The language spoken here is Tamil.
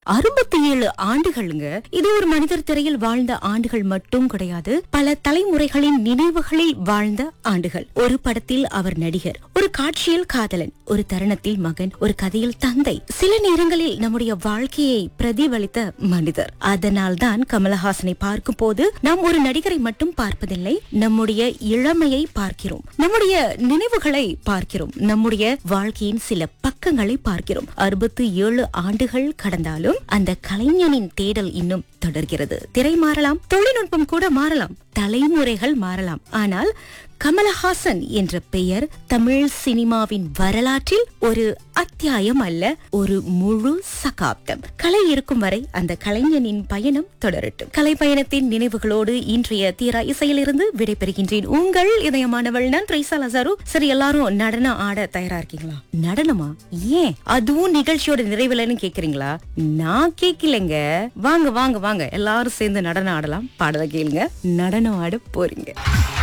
அறுபத்தி ஏழு ஆண்டுகளுங்க இது ஒரு மனிதர் திரையில் வாழ்ந்த ஆண்டுகள் மட்டும் கிடையாது பல தலைமுறைகளின் நினைவுகளில் வாழ்ந்த ஆண்டுகள் ஒரு படத்தில் அவர் நடிகர் ஒரு காட்சியில் காதலன் ஒரு தருணத்தில் மகன் ஒரு கதையில் தந்தை சில நேரங்களில் நம்முடைய வாழ்க்கையை பிரதிபலித்த மனிதர் அதனால்தான் கமலஹாசனை பார்க்கும் போது நாம் ஒரு நடிகரை மட்டும் பார்ப்பதில்லை நம்முடைய இளமையை பார்க்கிறோம் நம்முடைய நினைவுகளை பார்க்கிறோம் நம்முடைய வாழ்க்கையின் சில பக்கங்களை பார்க்கிறோம் அறுபத்தி ஏழு ஆண்டுகள் கடந்தாலும் அந்த கலைஞனின் தேடல் இன்னும் தொடர்கிறது திரை மாறலாம் தொழில்நுட்பம் கூட மாறலாம் தலைமுறைகள் மாறலாம் ஆனால் கமலஹாசன் என்ற பெயர் தமிழ் சினிமாவின் வரலாற்றில் ஒரு அத்தியாயம் அல்ல ஒரு முழு சகாப்தம் கலை இருக்கும் வரை அந்த கலைஞனின் பயணம் தொடரட்டும் கலை பயணத்தின் நினைவுகளோடு இன்றைய தீரா இசையிலிருந்து விடைபெறுகின்றேன் உங்கள் இதயமானவள் நான் ட்ரைசா லசாரு சரி எல்லாரும் நடனம் ஆட தயாரா இருக்கீங்களா நடனமா ஏன் அதுவும் நிகழ்ச்சியோட நிறைவுலன்னு கேக்குறீங்களா நான் கேக்கலங்க வாங்க வாங்க வாங்க எல்லாரும் சேர்ந்து நடனம் ஆடலாம் பாடல கேளுங்க நடனம் ஆட போறீங்க